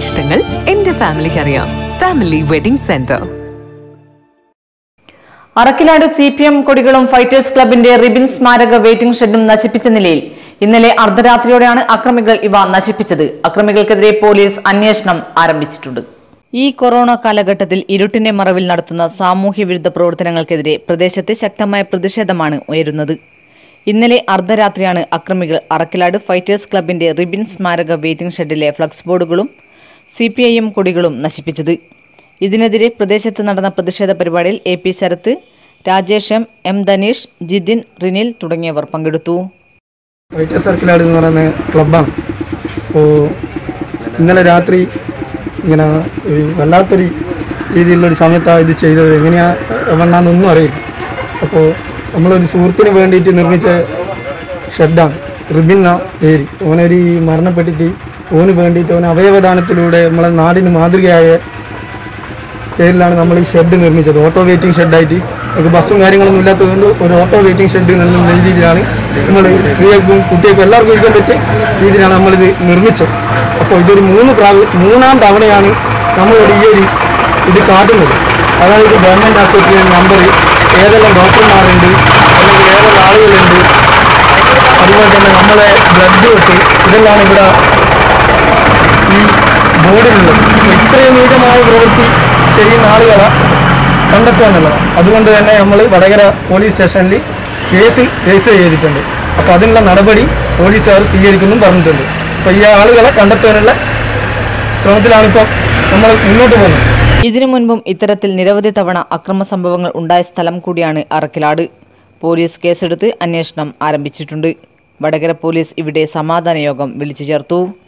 ഇഷ്ടങ്ങൾ എന്റെ ഫാമിലിക്ക് അറിയാം family wedding centre Arakkilad C P M കൊടികളും ഫൈറ്റേഴ്സ് ക്ലബിന്റെ റിബിൻ സ്മാരക വെയിറ്റിംഗ് ഷെഡും നശിപ്പിച്ച നിലയിൽ ഇന്നലെ അർദ്ധരാത്രിയോടെയാണ് അക്രമികൾ ഇവ നശിപ്പിച്ചത് അക്രമികൾക്കെതിരെ പോലീസ് അന്വേഷണം ആരംഭിച്ചിട്ടുണ്ട് ഈ കൊറോണ കാലഘട്ടത്തിൽ ഇരുട്ടിന്റെ മറവിൽ നടത്തുന്ന സാമൂഹ്യ വിരുദ്ധ പ്രവർത്തനങ്ങൾക്കെതിരെ പ്രദേശത്ത് ശക്തമായ പ്രതിഷേധമാണ് ഉയരുന്നത് ഇന്നലെ അർദ്ധരാത്രിയാണ് അക്രമികൾ അറക്കിലാട് ഫൈറ്റേഴ്സ് ക്ലബിന്റെ റിബിൻ സ്മാരക വെയിറ്റിംഗ് ഷെഡിലെ ഫ്ലക്സ് ബോർഡുകളും സി പി ഐ എം കൊടികളും നശിപ്പിച്ചത് ഇതിനെതിരെ പ്രദേശത്ത് നടന്ന പ്രതിഷേധ പരിപാടിയിൽ A P Sharath Rajesh M M Dhaneesh Jithin Rinil തുടങ്ങിയവർ പങ്കെടുത്തു വൈറ്റ് സർക്കിളാട് എന്ന് പറയുന്ന ക്ലബ്ബാണ് അപ്പോൾ ഇന്നലെ രാത്രി ഇങ്ങനെ ഒരു വല്ലാത്തൊരു രീതിയിലുള്ളൊരു സമയത്താണ് ഇത് ചെയ്തത് എങ്ങനെയാ എവണ്ണാന്നൊന്നും അറിയില്ല അപ്പോൾ നമ്മളൊരു സുഹൃത്തിന് വേണ്ടിയിട്ട് നിർമ്മിച്ച ഷെഡാണ് റിബിന്ന പേര് ഓനൊരു മരണപ്പെട്ടിട്ട് ഓന് വേണ്ടിയിട്ട് ഓന് അവയവദാനത്തിലൂടെ നമ്മളെ നാടിന് മാതൃകയായ പേരിലാണ് നമ്മൾ ഈ ഷെഡ് നിർമ്മിച്ചത് ഓട്ടോ വെയിറ്റിംഗ് ഷെഡായിട്ട് നമുക്ക് ബസ്സും കാര്യങ്ങളൊന്നും ഇല്ലാത്തതുകൊണ്ട് ഒരു ഓട്ടോ വെയിറ്റിംഗ് ഷെഡ് എന്നുള്ള രീതിയിലാണ് നമ്മൾ സ്ത്രീകൾക്കും കുട്ടികൾക്കും എല്ലാവർക്കും ഇരിക്കാൻ പറ്റിയ രീതിയിലാണ് നമ്മളിത് നിർമ്മിച്ചത് അപ്പോൾ ഇതൊരു മൂന്ന് പ്രാവ മൂന്നാം തവണയാണ് നമ്മളോട് ഈ ഒരു ഇത് കാട്ടുന്നത് അതായത് ഗവൺമെൻറ് ആശുപത്രിയുടെ നമ്പർ ഏതെല്ലാം ഡോക്ടർമാരുണ്ട് അല്ലെങ്കിൽ ഏതെല്ലാം ആളുകളുണ്ട് അതുപോലെ തന്നെ നമ്മളെ ബ്ലഡ് തൊട്ട് ഇതെല്ലാം ഇവിടെ ഈ ബോർഡിലുള്ളത് ഇത്രയും നീചമായ പ്രവൃത്തി ചെയ്യുന്ന ആളുകളെ കണ്ടെത്തുക എന്നുള്ളതാണ് അതുകൊണ്ട് തന്നെ നമ്മൾ വടകര പോലീസ് സ്റ്റേഷനിൽ കേസ് രജിസ്റ്റർ ചെയ്തിട്ടുണ്ട് അപ്പോൾ അതിനുള്ള നടപടി പോലീസുകാർ സ്വീകരിക്കുന്നും പറഞ്ഞിട്ടുണ്ട് അപ്പോൾ ഈ ആളുകളെ കണ്ടെത്താനുള്ള ശ്രമത്തിലാണിപ്പോൾ നമ്മൾ മുന്നോട്ട് പോകുന്നത് ഇതിനു മുൻപും ഇത്തരത്തിൽ നിരവധി തവണ അക്രമ സംഭവങ്ങൾ ഉണ്ടായ സ്ഥലം കൂടിയാണ് അറക്കിലാട് പോലീസ് കേസെടുത്ത് അന്വേഷണം ആരംഭിച്ചിട്ടുണ്ട് വടകര പോലീസ് ഇവിടെ സമാധാന യോഗം വിളിച്ചു ചേർത്തു